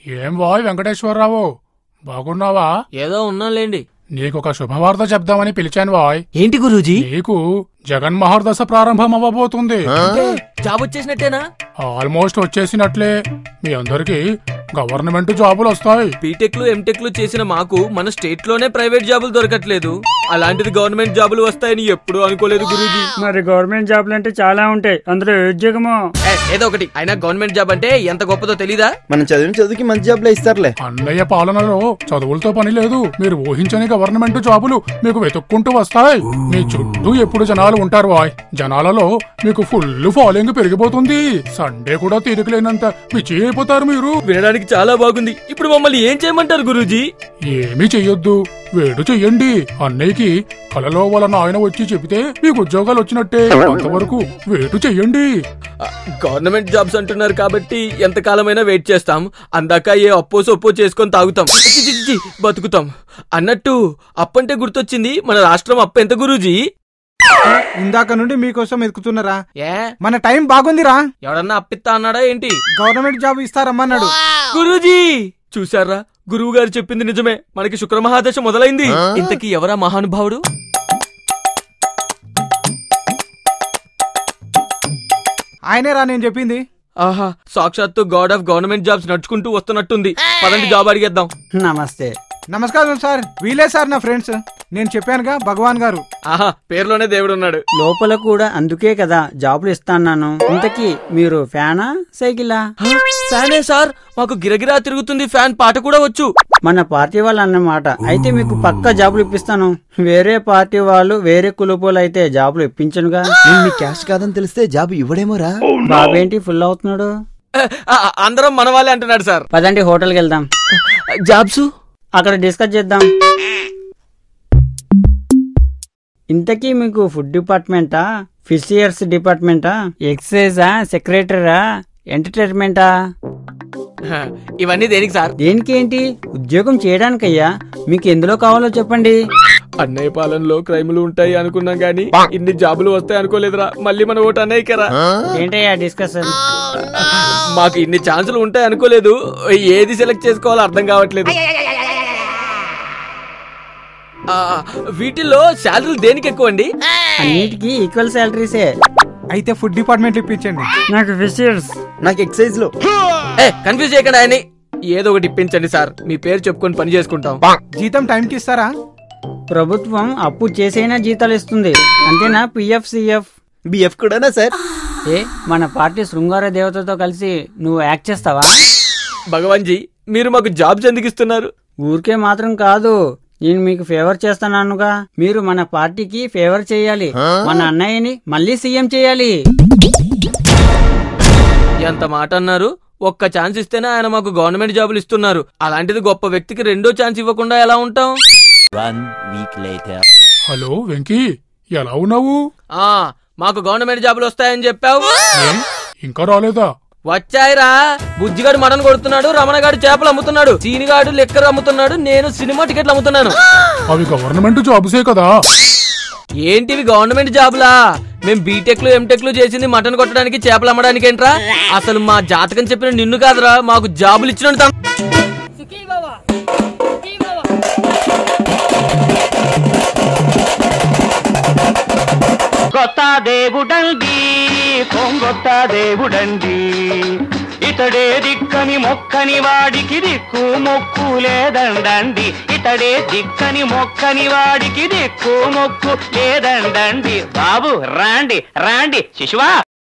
ఏం వాయ్ వెంకటేశ్వరరావు బాగున్నావా ఏదో ఉన్నాలేండి నీకొక శుభవార్త చెప్దామని పిలిచాను వాయ్ ఏంటి గురూజీ నీకు జగన్ మహర్దశ ప్రారంభం అవ్వబోతుంది జాబ్ వచ్చేసినట్టేనా ఆల్మోస్ట్ వచ్చేసినట్లే మీ అందరికి గవర్నమెంట్ జాబులు వస్తాయి బీటెక్లు ఎంటెక్లు చేసిన మాకు మన స్టేట్ లోనే ప్రైవేట్ జాబులు దొరకట్లేదు అలాంటిది గవర్నమెంట్ జాబులు వస్తాయని ఎప్పుడు అనుకోలేదు గురూజీ మరి గవర్నమెంట్ జాబ్లు అంటే చాలా ఉంటాయి అందులో ఏ ఉద్యోగమో ఏ, ఏదో ఒకటి అయినా గవర్నమెంట్ జాబ్ అంటే ఎంత గొప్పదో తెలీదా మనం చదివిన చదువుకి మంచి జాబ్లో ఇస్తారులే అన్నయ్య పాలనలో చదువులతో పని లేదు మీరు ఊహించని గవర్నమెంట్ జాబులు మీకు వెతుక్కుంటూ వస్తాయి మీ చుట్టూ ఎప్పుడు జనాలు ఉంటారు వాయ్ జనాలలో మీకు ఫుల్ ఫాలోయింగ్ పెరిగిపోతుంది సండే కూడా తీరికలేనంత పిచ్చి అయిపోతారు మీరు వినడానికి చాలా బాగుంది ఇప్పుడు మమ్మల్ని ఏం చేయమంటారు గురూజీ ఏమీ చెయ్యొద్దు వేడు చెయ్యండి అన్నయ్యకి కలలో వాళ్ళ నాయన వచ్చి చెబితే మీకు ఉద్యోగాలు వచ్చినట్టే అంతవరకు వేటు చెయ్యండి ఆ, గవర్నమెంట్ జాబ్స్ అంటున్నారు కాబట్టి ఎంతకాలమైనా వెయిట్ చేస్తాం అందాక ఏ అప్పో సొప్పో చేసుకొని తాగుతాం చి, చి, చి, చి, బతుకుతాం అన్నట్టు అప్పంటే గుర్తొచ్చింది మన రాష్ట్రం అప్పు ఎంత గురూజీ ఇందాక నుండి మీకోసం ఎదుకుతున్నారా ఏ మన టైం బాగుందిరా ఎవడన్నా అప్పిస్తా అన్నాడా ఏంటి గవర్నమెంట్ జాబ్ ఇస్తారమ్మన్నాడు గురూజీ చూసారా గురువు గారు చెప్పింది నిజమే మనకి శుక్రమహాదశ మొదలైంది ఇంతకీ ఎవరా మహానుభావుడు ఆయనేరా నేను చెప్పింది ఆహా సాక్షాత్తు గాడ్ ఆఫ్ గవర్నమెంట్ జాబ్స్ నడుచుకుంటూ వస్తున్నట్టుంది పదండి జాబ్ అడిగేద్దాం నమస్తే నమస్కారం సార్ వీలే సార్ నా ఫ్రెండ్స్ నేను చెప్పానుగా భగవాన్ గారు ఆహా పేరులోనే దేవుడు ఉన్నాడు లోపల కూడా అందుకే కదా జాబులు ఇస్తాను ఇంతకీ మీరు ఫ్యానా సైకిలా హ, ఫ్యానే సార్ మాకు గిరగిరా తిరుగుతుంది ఫ్యాన్ పాట కూడా వచ్చు మన పార్టీ వాళ్ళు అన్నమాట అయితే మీకు పక్క జాబులు ఇప్పిస్తాను వేరే పార్టీ వాళ్ళు వేరే కులుపులు అయితే జాబులు ఇప్పించనుగా నేను మీ క్యాష్ కాదని తెలిస్తే జాబ్ ఇవ్వడేమోరా బాబేంటి ఫుల్ అవుతున్నాడు ఆ, ఆ, అందరం మన వాళ్ళే అంటున్నాడు సార్ పదండి హోటల్కి వెళ్దాం జాబ్స్ అక్కడ డిస్కస్ చేద్దాం ఇంతకీ మీకు ఫుడ్ డిపార్ట్మెంటా ఫిషియర్స్ డిపార్ట్మెంటా ఎక్సైజా సెక్రటరీరా ఎంటర్టైన్మెంటా ఇవన్నీ దేనికి సార్ దేనికి ఏంటి ఉద్యోగం చేయడానికయ్యా మీకు ఎందులో కావాలో చెప్పండి అన్నయ్య పాలనలో క్రైములు ఉంటాయి అనుకున్నాం గానీ ఇన్ని జాబులు వస్తాయి అనుకోలేదురా మళ్ళీ మన ఓటు అన్నయ్యకరా ఏంటయ్యా డిస్కషన్ మాకు ఇన్ని ఛాన్సులు ఉంటాయి అనుకోలేదు ఏది సెలెక్ట్ చేసుకోవాలో అర్థం కావట్లేదు ఆ, వీటిల్లో శాలరీలు దేనికి ఎక్కువ అండి అన్నిటికీ ఈక్వల్ శాలరీసే అయితే ఫుడ్ డిపార్ట్మెంట్ ఇప్పించండి నాకు ఫిషియర్స్ నాకు ఎక్సైజ్ లో ఏ కన్ఫ్యూజ్ చేయకండి ఆయన్ని ఏదో ఒకటి ఇప్పించండి సార్ మీ పేరు చెప్పుకొని పని చేసుకుంటాం జీతం టైంకి ఇస్తారా ప్రభుత్వం అప్పు చేసైనా జీతాలు ఇస్తుంది అంతేనా పిఎఫ్ సిఎఫ్ బిఎఫ్ కూడానా సార్ ఏ మన పార్టీ శృంగార దేవతతో కలిసి నువ్వు యాక్ట్ చేస్తావా భగవాన్ జీ మీరు మాకు జాబ్స్ ఎందుకు ఇస్తున్నారు ఊరికే మాత్రం కాదు నేను మీకు ఫేవర్ చేస్తున్నానుగా మీరు మన పార్టీకి ఫేవర్ చేయాలి మన అన్నయ్యని మళ్ళీ సీఎం చేయాలి ఎంత మాట అన్నారు ఒక్క ఛాన్స్ ఇస్తేనే ఆయన మాకు గవర్నమెంట్ జాబులు ఇస్తున్నారు అలాంటిది గొప్ప వ్యక్తికి రెండో ఛాన్స్ ఇవ్వకుండా ఎలా ఉంటాం One week later. Hello Venky ఎలా ఉన్నావు ఆ మాకు గవర్నమెంట్ జాబులు వస్తాయని చెప్పావు ఏం? ఇంకా రాలేదా వచ్చాయిరా బుజ్జిగాడు మటన్ కొడుతున్నాడు రమణగాడు చేపలు అమ్ముతున్నాడు చీనిగాడు లెక్కర్ అమ్ముతున్నాడు నేను సినిమా టికెట్లు అమ్ముతున్నాను అవి గవర్నమెంట్ జాబ్సే కదా ఏంటివి గవర్నమెంట్ జాబులా మేం బీటెక్లు ఎంటెక్లు చేసింది మటన్ కొట్టడానికి చేపలు అమ్మడానికి ఏంట్రా అసలు మా జాతకం చెప్పిన నిన్ను కాదురా మాకు జాబులు ఇచ్చినట్టు కొత్త దేవుడండి కొంగొత్త దేవుడండి ఇతడే దిక్కని మొక్కని వాడికి దిక్కు మొక్కు లేదండండి ఇతడే దిక్కని మొక్కని వాడికి దిక్కు మొక్కు లేదండండి బాబు రాండి రాండి శిశువా